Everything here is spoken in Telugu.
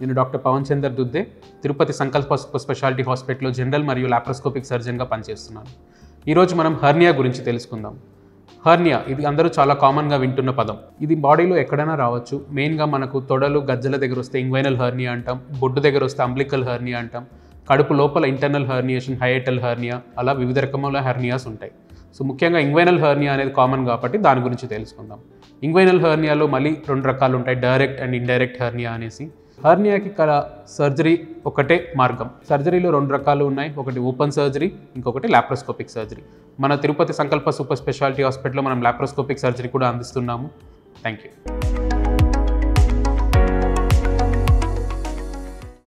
నేను doctor Pavan Chandar Dudde Tirupati Sankalpa super speciality హాస్పిటల్లో జనరల్ మరియు లాప్రోస్కోపిక్ సర్జన్గా పనిచేస్తున్నాను ఈరోజు మనం హర్నియా గురించి తెలుసుకుందాం హర్నియా ఇది అందరూ చాలా కామన్గా వింటున్న పదం ఇది బాడీలో ఎక్కడైనా రావచ్చు మెయిన్గా మనకు తొడలు గజ్జల దగ్గర వస్తే ఇంగ్వైనల్ హర్నియా అంటాం బొడ్డు దగ్గర వస్తే అంబ్లికల్ హర్నియా అంటాం కడుపు లోపల ఇంటర్నల్ హర్నియేషన్ హైఎటల్ హర్నియా అలా వివిధ రకముల హర్నియాస్ ఉంటాయి సో ముఖ్యంగా ఇంగ్వైనల్ హర్నియా అనేది కామన్ కాబట్టి దాని గురించి తెలుసుకుందాం ఇంగ్వైనల్ హర్నియాలో మళ్ళీ రెండు రకాలు ఉంటాయి డైరెక్ట్ అండ్ ఇండైరెక్ట్ హర్నియా అనేసి హర్నియాకి కల సర్జరీ ఒకటే మార్గం సర్జరీలో రెండు రకాలు ఉన్నాయి ఒకటి ఓపెన్ సర్జరీ ఇంకొకటి లాప్రోస్కోపిక్ సర్జరీ మన తిరుపతి సంకల్ప సూపర్ స్పెషాలిటీ హాస్పిటల్లో మనం లాప్రోస్కోపిక్ సర్జరీ కూడా అందిస్తున్నాము థ్యాంక్ యూ